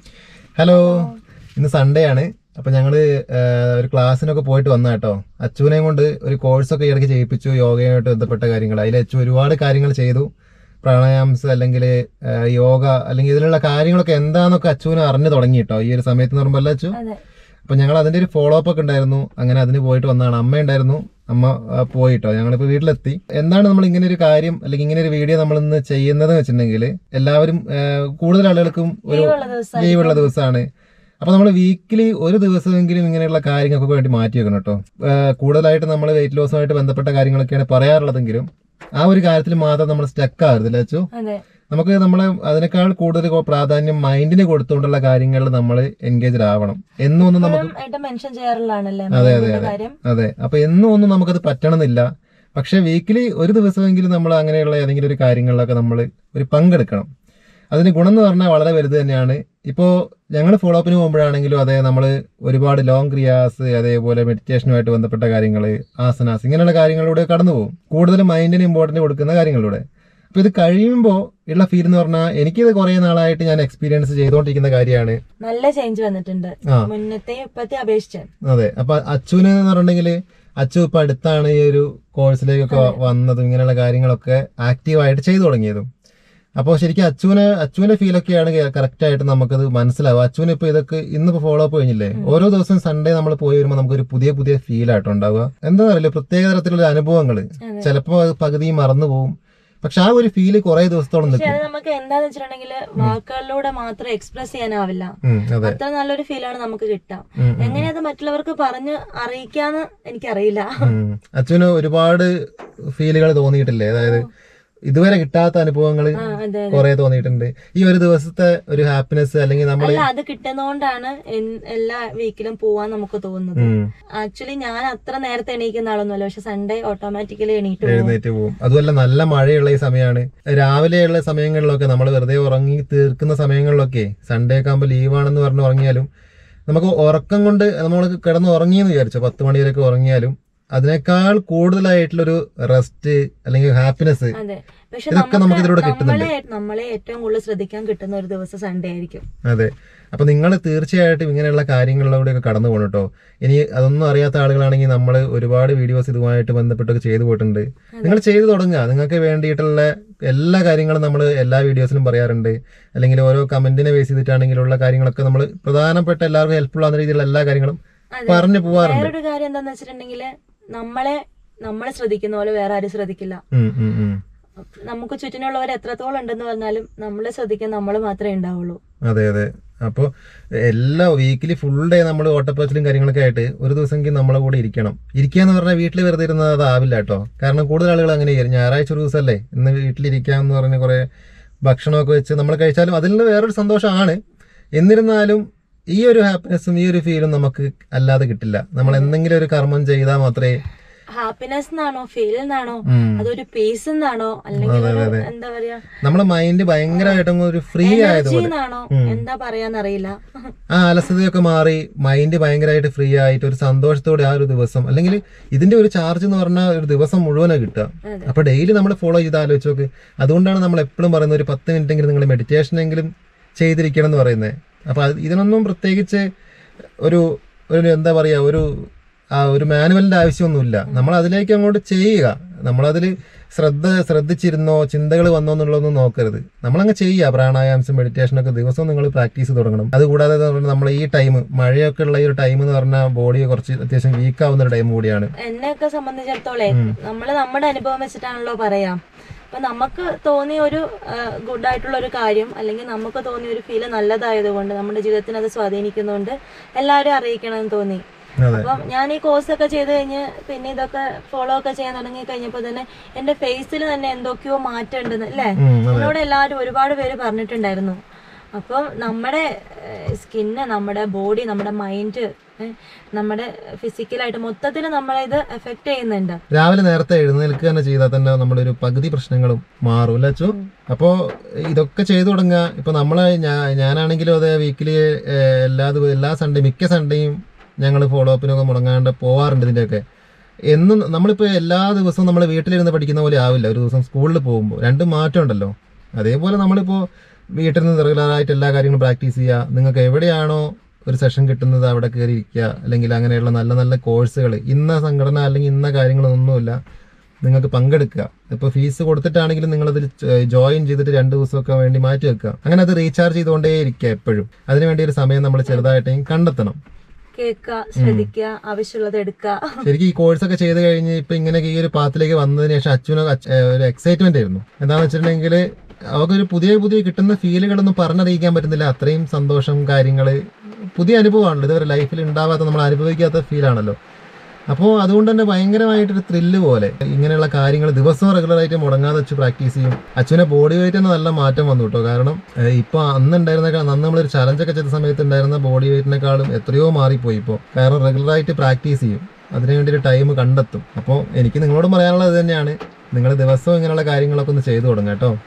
Hello ഇന്ന് Sunday ആണ് അപ്പൊ ഞങ്ങള് ആ, ഒരു ക്ലാസ്സിനൊക്കെ പോയിട്ട് വന്ന കേട്ടോ അച്ചുവിനെയും കൊണ്ട് ഒരു കോഴ്സൊക്കെ ഇടയ്ക്ക് ചെയ്യിപ്പിച്ചു യോഗയുമായിട്ട് ബന്ധപ്പെട്ട കാര്യങ്ങൾ അതിൽ അച്ചു ഒരുപാട് കാര്യങ്ങൾ ചെയ്തു പ്രാണായാംസ് അല്ലെങ്കിൽ യോഗ അല്ലെങ്കിൽ ഇതിലുള്ള കാര്യങ്ങളൊക്കെ എന്താന്നൊക്കെ അച്ചുവിന് അറിഞ്ഞു തുടങ്ങി കേട്ടോ ഈ ഒരു സമയത്ത് എന്ന് പറയുമ്പോൾ അല്ലേ അച്ചു അതെ അപ്പൊ ഞങ്ങൾ അതിന്റെ ഒരു ഫോളോ അപ്പ് ഒക്കെ ഉണ്ടായിരുന്നു അങ്ങനെ അതിന് പോയിട്ട് വന്നതാണ് അമ്മ ഉണ്ടായിരുന്നു അമ്മ ആ, പോയിട്ടോ ഞങ്ങളിപ്പോ വീട്ടിലെത്തി എന്താണ് നമ്മൾ ഇങ്ങനെ ഒരു കാര്യം അല്ലെങ്കിൽ ഇങ്ങനെ ഒരു വീഡിയോ നമ്മൾ ഇന്ന് ചെയ്യുന്നത് വെച്ചിട്ടുണ്ടെങ്കിൽ എല്ലാവരും ആ, കൂടുതൽ ആളുകൾക്കും ഒരു ലീവുള്ള ദിവസം ലീവുള്ള ദിവസമാണ് അപ്പൊ നമ്മൾ വീക്കിലി ഒരു ദിവസമെങ്കിലും ഇങ്ങനെയുള്ള കാര്യങ്ങൾക്കൊക്കെ വേണ്ടി മാറ്റി വെക്കണം കേട്ടോ ആ, കൂടുതലായിട്ട് നമ്മൾ വെയിറ്റ് ലോസുമായിട്ട് ബന്ധപ്പെട്ട കാര്യങ്ങളൊക്കെയാണ് പറയാറുള്ളതെങ്കിലും ആ ഒരു കാര്യത്തിൽ മാത്രം നമ്മൾ സ്റ്റക്ക് ആകരുതില്ല അച്ചു അതെ നമുക്ക് നമ്മൾ അതിനേക്കാൾ കൂടുതൽ കൊ- പ്രാധാന്യം മൈൻഡിന് കൊടുത്തുകൊണ്ടുള്ള കാര്യങ്ങളിൽ നമ്മൾ എൻഗേജ് ആവണം എന്നും ഒന്നും നമുക്ക് എപ്പോഴും ആയിട്ട് മെൻഷൻ ചെയ്യാറുള്ളതാണല്ലേ അതെ, അതെ, മൈൻഡിന്റെ അതെ. കാര്യം അതെ അപ്പൊ എന്നും ഒന്നും നമുക്കത് പറ്റണമെന്നില്ല പക്ഷെ വീക്കിലി ഒരു ദിവസമെങ്കിലും നമ്മൾ അങ്ങനെയുള്ള ഏതെങ്കിലും ഒരു കാര്യങ്ങളിലൊക്കെ നമ്മൾ ഒരു പങ്കെടുക്കണം അതിന് ഗുണം എന്ന് പറഞ്ഞാൽ വളരെ വലുത് തന്നെയാണ് ഇപ്പോൾ ഞങ്ങൾ ഫോളോ അപ്പിന് പോകുമ്പോഴാണെങ്കിലും അതെ നമ്മൾ ഒരുപാട് ലോങ് ക്രിയാസ് അതേപോലെ മെഡിറ്റേഷനുമായിട്ട് ബന്ധപ്പെട്ട കാര്യങ്ങൾ ആസനാസ് ഇങ്ങനെയുള്ള കാര്യങ്ങളിലൂടെ കടന്നു പോകും കൂടുതൽ മൈൻഡിന് ഇമ്പോർട്ടൻറ്റ് കൊടുക്കുന്ന കാര്യങ്ങളിലൂടെ അപ്പോൾ ഇത് കഴിയുമ്പോൾ ഉള്ള ഫീൽ എന്ന് പറഞ്ഞാൽ എനിക്കിത് കുറേ നാളായിട്ട് ഞാൻ എക്സ്പീരിയൻസ് ചെയ്തുകൊണ്ടിരിക്കുന്ന കാര്യമാണ് നല്ല ചേഞ്ച് വന്നിട്ടുണ്ട് ആ. മുന്നത്തെ ഇപ്പത്തെ അപേക്ഷിച്ച് അതെ അപ്പൊ അച്ചുവിന് എന്ന് പറഞ്ഞിട്ടുണ്ടെങ്കിൽ അച്ചു ഇപ്പൊ അടുത്താണ് ഈ ഒരു കോഴ്സിലേക്കൊക്കെ വന്നതും ഇങ്ങനെയുള്ള കാര്യങ്ങളൊക്കെ ആക്റ്റീവായിട്ട് ചെയ്തു തുടങ്ങിയതും അപ്പോൾ ശരിക്കും അച്ചുവിന് അച്ചുവിന്റെ ഫീലൊക്കെയാണ് കറക്റ്റ് ആയിട്ട് നമുക്കത് മനസ്സിലാവും അച്ചുവിന് ഇപ്പൊ ഇതൊക്കെ ഇന്നിപ്പോ ഫോളോ അപ്പ് കഴിഞ്ഞില്ലേ ഓരോ ദിവസം സൺഡേ നമ്മൾ പോയി വരുമ്പോൾ നമുക്കൊരു പുതിയ പുതിയ ഫീൽ ആയിട്ട് ഉണ്ടാവുക എന്താ അറിയില്ല പ്രത്യേക തരത്തിലുള്ള അനുഭവങ്ങൾ അതെ. ചിലപ്പോൾ അത് പകുതി മറന്നു പോകും പക്ഷെ ആ ഒരു ഫീല് കുറെ ദിവസത്തോളം പക്ഷെ നിൽക്കും അത് നമുക്ക് എന്താന്ന് വെച്ചിട്ടുണ്ടെങ്കിൽ വാക്കുകളിലൂടെ മാത്രം എക്സ്പ്രസ് ചെയ്യാനാവില്ല ഉം, അതെ അത്ര നല്ലൊരു ഫീലാണ് നമുക്ക് കിട്ടാം ഉം, ഉം. എങ്ങനെ അത് മറ്റുള്ളവർക്ക് പറഞ്ഞ് അറിയിക്കാന്ന് എനിക്കറിയില്ല ഉം. അച്ചുവിന് ഒരുപാട് ഫീലുകൾ തോന്നിയിട്ടില്ലേ അതായത് ഇതുവരെ കിട്ടാത്ത അനുഭവങ്ങൾ ആ അതെ അതെ കുറെ തോന്നിയിട്ടുണ്ട് ഈ ഒരു ദിവസത്തെ ഒരു ഹാപ്പിനെസ് അല്ലെങ്കിൽ നമ്മൾ അല്ല അത് കിട്ടുന്നോണ്ടാണ് എൻ- എല്ലാ വീക്കിലും പോവാൻ നമുക്ക് തോന്നുന്നത് ആക്ച്വലി ഞാൻ അത്ര നേരത്തെ എണീക്കുന്ന ആളൊന്നുമല്ല പക്ഷെ സൺഡേ ഓട്ടോമാറ്റിക്കലി എണീറ്റ് പോകും എഴുന്നേറ്റ് പോകും അതുമല്ല നല്ല മഴയുള്ള ഈ സമയമാണ് രാവിലെയുള്ള സമയങ്ങളിലൊക്കെ നമ്മൾ വെറുതെ ഉറങ്ങി തീർക്കുന്ന സമയങ്ങളിലൊക്കെ സൺഡേ ഒക്കെ ആകുമ്പോൾ ലീവാണെന്ന് പറഞ്ഞ് ഉറങ്ങിയാലും നമുക്ക് ഉറക്കം കൊണ്ട് നമ്മൾ കിടന്ന് ഉറങ്ങിയെന്ന് വിചാരിച്ചോ പത്ത് മണി വരെയൊക്കെ ഉറങ്ങിയാലും അതിനേക്കാൾ കൂടുതലായിട്ടുള്ളൊരു റെസ്റ്റ് അല്ലെങ്കിൽ ഹാപ്പിനെസ് അതെ പക്ഷെ ഇതൊക്കെ നമുക്ക് ഇതിലൂടെ കിട്ടുന്നുണ്ട്. നമ്മളെ നമ്മളെ ഏറ്റവും കൂടുതൽ ശ്രദ്ധിക്കാൻ കിട്ടുന്ന ഒരു ദിവസം സൺഡേ ആയിരിക്കും അതെ അപ്പൊ നിങ്ങൾ തീർച്ചയായിട്ടും ഇങ്ങനെയുള്ള കാര്യങ്ങളിലൂടെയൊക്കെ കടന്നു പോകണം കേട്ടോ ഇനി അതൊന്നും അറിയാത്ത ആളുകളാണെങ്കിൽ നമ്മൾ ഒരുപാട് വീഡിയോസ് ഇതുമായിട്ട് ബന്ധപ്പെട്ടൊക്കെ ചെയ്തു പോയിട്ടുണ്ട് നിങ്ങൾ ചെയ്തു തുടങ്ങുക നിങ്ങൾക്ക് വേണ്ടിയിട്ടുള്ള എല്ലാ കാര്യങ്ങളും നമ്മൾ എല്ലാ വീഡിയോസിലും പറയാറുണ്ട് അല്ലെങ്കിൽ ഓരോ കമന്റിനെ ബേസ് ചെയ്തിട്ടാണെങ്കിലുള്ള കാര്യങ്ങളൊക്കെ നമ്മൾ പ്രധാനപ്പെട്ട എല്ലാവർക്കും ഹെൽപ്ഫുൾ ആകുന്ന രീതിയിലുള്ള എല്ലാ കാര്യങ്ങളും അതെ. പറഞ്ഞു പോവാറുണ്ട് വേറൊരു കാര്യം എന്താന്ന് വെച്ചിട്ടുണ്ടെങ്കിൽ നമ്മളെ നമ്മളെ ശ്രദ്ധിക്കുന്ന പോലെ വേറെ ആരും ശ്രദ്ധിക്കില്ല ഉം, ഉം, ഉം. നമുക്ക് ചുറ്റിനുള്ളവർ എത്രത്തോളം ഉണ്ടെന്ന് പറഞ്ഞാലും നമ്മളെ ശ്രദ്ധിക്കാൻ നമ്മൾ മാത്രമേ ഉണ്ടാവുള്ളൂ അതെ അതെ അപ്പോൾ എല്ലാ വീക്കിലി ഫുൾ ഡേ നമ്മൾ ഓട്ടപ്പാച്ചിലും കാര്യങ്ങളൊക്കെ ആയിട്ട് ഒരു ദിവസമെങ്കിലും നമ്മളെ കൂടെ ഇരിക്കണം ഇരിക്കുക എന്ന് പറഞ്ഞാൽ വീട്ടിൽ വെറുതെ ഇരുന്നത് അതാവില്ല കേട്ടോ കാരണം കൂടുതൽ ആളുകൾ അങ്ങനെ ചെയ്യും ഞായറാഴ്ച ഒരു ദിവസമല്ലേ ഇന്ന് വീട്ടിലിരിക്കാം എന്ന് പറഞ്ഞ് കുറെ ഭക്ഷണമൊക്കെ വെച്ച് നമ്മൾ കഴിച്ചാലും അതിൽ നിന്ന് വേറൊരു സന്തോഷമാണ് എന്നിരുന്നാലും ഈ ഒരു ഹാപ്പിനെസ്സും ഈ ഒരു ഫീലും നമുക്ക് അല്ലാതെ കിട്ടില്ല നമ്മൾ എന്തെങ്കിലും ഒരു കർമ്മം ചെയ്താൽ മാത്രമേ ഹാപ്പിനെസ് എന്നാണോ ഫീൽ എന്നാണോ ഉം, അതൊരു പീസ് എന്നാണോ അല്ലെങ്കിൽ ഒരു എന്താ പറയാ നമ്മുടെ മൈൻഡ് ഭയങ്കരമായിട്ടും ഒരു ഫ്രീ എനർജി ആയതുപോലെ എന്നാണോ എന്താ പറയാന്നറിയില്ല ആ അലസതയൊക്കെ മാറി മൈൻഡ് ഭയങ്കരമായിട്ട് ഫ്രീ ആയിട്ട് ഒരു സന്തോഷത്തോടെ ആ ഒരു ദിവസം അല്ലെങ്കിൽ ഇതിന്റെ ഒരു ചാർജ് എന്ന് പറഞ്ഞാൽ ഒരു ദിവസം മുഴുവനാണ് കിട്ടുക അതെ. അപ്പൊ ഡെയിലി നമ്മൾ ഫോളോ ചെയ്ത് ആലോചിച്ച് നോക്ക് അതുകൊണ്ടാണ് നമ്മൾ എപ്പോഴും പറയുന്നത് ഒരു പത്ത് മിനിറ്റ് എങ്കിലും നിങ്ങൾ മെഡിറ്റേഷൻ എങ്കിലും ചെയ്തിരിക്കണം എന്ന് പറയുന്നത് അപ്പൊ അത് ഇതിനൊന്നും പ്രത്യേകിച്ച് ഒരു ഒരു എന്താ പറയാ ഒരു ആ ഒരു മാനുവലിന്റെ ആവശ്യമൊന്നുമില്ല നമ്മൾ അതിലേക്ക് അങ്ങോട്ട് ചെയ്യുക നമ്മളതിൽ ശ്രദ്ധ ശ്രദ്ധിച്ചിരുന്നോ ചിന്തകൾ വന്നോ എന്നുള്ളതൊന്നും നോക്കരുത് നമ്മളങ്ങ് ചെയ്യുക പ്രാണായാമസും മെഡിറ്റേഷനൊക്കെ ദിവസവും നിങ്ങൾ പ്രാക്ടീസ് തുടങ്ങണം അതുകൂടാതെ നമ്മൾ ഈ ടൈം മഴയൊക്കെ ഉള്ള ഈ ഒരു ടൈം എന്ന് പറഞ്ഞാൽ ബോഡി കുറച്ച് അത്യാവശ്യം വീക്ക് ആവുന്ന ഒരു ടൈം കൂടിയാണ് എന്നെയൊക്കെ സംബന്ധിച്ചിടത്തോളം നമ്മള് നമ്മുടെ അനുഭവം വെച്ചിട്ടാണല്ലോ പറയാം അപ്പൊ നമുക്ക് തോന്നിയ ഒരു ഗുഡ് ആയിട്ടുള്ള ഒരു കാര്യം അല്ലെങ്കിൽ നമുക്ക് തോന്നിയ ഒരു ഫീല് നല്ലതായതുകൊണ്ട് നമ്മുടെ ജീവിതത്തിന് അത് സ്വാധീനിക്കുന്നുണ്ട് എല്ലാവരും അറിയിക്കണമെന്ന് തോന്നി അതെ അപ്പം ഞാൻ ഈ കോഴ്സ് ഒക്കെ ചെയ്ത് കഴിഞ്ഞ് പിന്നെ ഇതൊക്കെ ഫോളോ ഒക്കെ ചെയ്യാൻ തുടങ്ങി കഴിഞ്ഞപ്പോൾ തന്നെ എന്റെ ഫേസിൽ തന്നെ എന്തൊക്കെയോ മാറ്റം ഉണ്ടെന്ന് അല്ലേ ഉം, അതെ എന്നോട് എല്ലാവരും ഒരുപാട് പേര് പറഞ്ഞിട്ടുണ്ടായിരുന്നു അപ്പം നമ്മുടെ സ്കിന്ന് നമ്മുടെ ബോഡി നമ്മുടെ മൈൻഡ് നമ്മുടെ ഫിസിക്കലായിട്ട് മൊത്തത്തിൽ നമ്മളെ ഇത് എഫക്ട് ചെയ്യുന്നുണ്ട് രാവിലെ നേരത്തെ എഴുന്നേൽക്കുക തന്നെ ചെയ്താൽ തന്നെ നമ്മുടെ ഒരു പകുതി പ്രശ്നങ്ങളും മാറും അല്ലേ അച്ചു അപ്പോ ഇതൊക്കെ ചെയ്തു തുടങ്ങുക ഇപ്പൊ നമ്മളെ ഞാ- ഞാനാണെങ്കിലും അതെ വീക്കിലി എല്ലാ ദിവ- എല്ലാ സൺഡേ മിക്ക സൺഡേയും ഞങ്ങൾ ഫോളോ അപ്പിനൊക്കെ മുടങ്ങാണ്ട് പോവാറുണ്ട് ഇതിന്റെയൊക്കെ എന്നും നമ്മളിപ്പോ എല്ലാ ദിവസവും നമ്മൾ വീട്ടിലിരുന്ന് പഠിക്കുന്ന പോലെ ആവില്ല ഒരു ദിവസം സ്കൂളിൽ പോകുമ്പോൾ രണ്ടും മാറ്റം ഉണ്ടല്ലോ അതേപോലെ നമ്മളിപ്പോ വീട്ടിൽ നിന്ന് റെഗുലറായിട്ട് എല്ലാ കാര്യങ്ങളും പ്രാക്ടീസ് ചെയ്യുക നിങ്ങൾക്ക് എവിടെയാണോ ഒരു സെഷൻ കിട്ടുന്നത് അവിടെ കയറി ഇരിക്കുക അല്ലെങ്കിൽ അങ്ങനെയുള്ള നല്ല നല്ല കോഴ്സുകൾ ഇന്ന സംഘടന അല്ലെങ്കിൽ ഇന്ന കാര്യങ്ങളൊന്നുമില്ല നിങ്ങൾക്ക് പങ്കെടുക്കുക ഇപ്പോൾ ഫീസ് കൊടുത്തിട്ടാണെങ്കിലും നിങ്ങളതിൽ ജോയിൻ ചെയ്തിട്ട് രണ്ട് ദിവസമൊക്കെ വേണ്ടി മാറ്റി വെക്കുക അങ്ങനെ അത് റീചാർജ് ചെയ്തുകൊണ്ടേ ഇരിക്കുക എപ്പോഴും അതിനുവേണ്ടി ഒരു സമയം നമ്മൾ ചെറുതായിട്ടെങ്കിലും കണ്ടെത്തണം കേൾക്കുക ശ്രദ്ധിക്കുക ആവശ്യമുള്ളത് എടുക്കുക ശരിക്കും ഈ കോഴ്സൊക്കെ ചെയ്ത് കഴിഞ്ഞ് ഇപ്പൊ ഇങ്ങനെ ഈ ഒരു പാത്തിലേക്ക് വന്നതിന് ശേഷം അച്ഛനൊക്കെ അച്ഛ- ഏഹ് ഒരു എക്സൈറ്റ്മെന്റ് ആയിരുന്നു എന്താണെന്ന് വെച്ചിട്ടുണ്ടെങ്കിൽ അവർക്കൊരു പുതിയ പുതിയ കിട്ടുന്ന ഫീലുകളൊന്നും പറഞ്ഞറിയിക്കാൻ പറ്റുന്നില്ല അത്രയും സന്തോഷം കാര്യങ്ങള് പുതിയ അനുഭവമാണല്ലോ ഇതുവരെ ലൈഫിൽ ഉണ്ടാവാത്ത നമ്മൾ അനുഭവിക്കാത്ത ഫീലാണല്ലോ അപ്പോൾ അതുകൊണ്ട് തന്നെ ഭയങ്കരമായിട്ടൊരു ത്രില്ല് പോലെ ഇങ്ങനെയുള്ള കാര്യങ്ങൾ ദിവസവും റെഗുലറായിട്ട് മുടങ്ങാതെ വെച്ച് പ്രാക്ടീസ് ചെയ്യും അച്ഛനെ ബോഡി വെയിറ്റ് തന്നെ നല്ല മാറ്റം വന്നു കേട്ടോ കാരണം ഏഹ് ഇപ്പൊ അന്ന് ഉണ്ടായിരുന്ന അന്ന് നമ്മളൊരു ചലഞ്ചൊക്കെ ചെയ്ത സമയത്ത് ഉണ്ടായിരുന്ന ബോഡി വെയിറ്റിനെക്കാളും എത്രയോ മാറിപ്പോയി ഇപ്പോൾ കാരണം റെഗുലറായിട്ട് പ്രാക്ടീസ് ചെയ്യും അതിനു വേണ്ടി ഒരു ടൈം കണ്ടെത്തും അപ്പോൾ എനിക്ക് നിങ്ങളോട് പറയാനുള്ളത് ഇത് തന്നെയാണ് നിങ്ങൾ ദിവസവും ഇങ്ങനെയുള്ള കാര്യങ്ങളൊക്കെ ഒന്ന് ചെയ്തു തുടങ്ങാം കേട്ടോ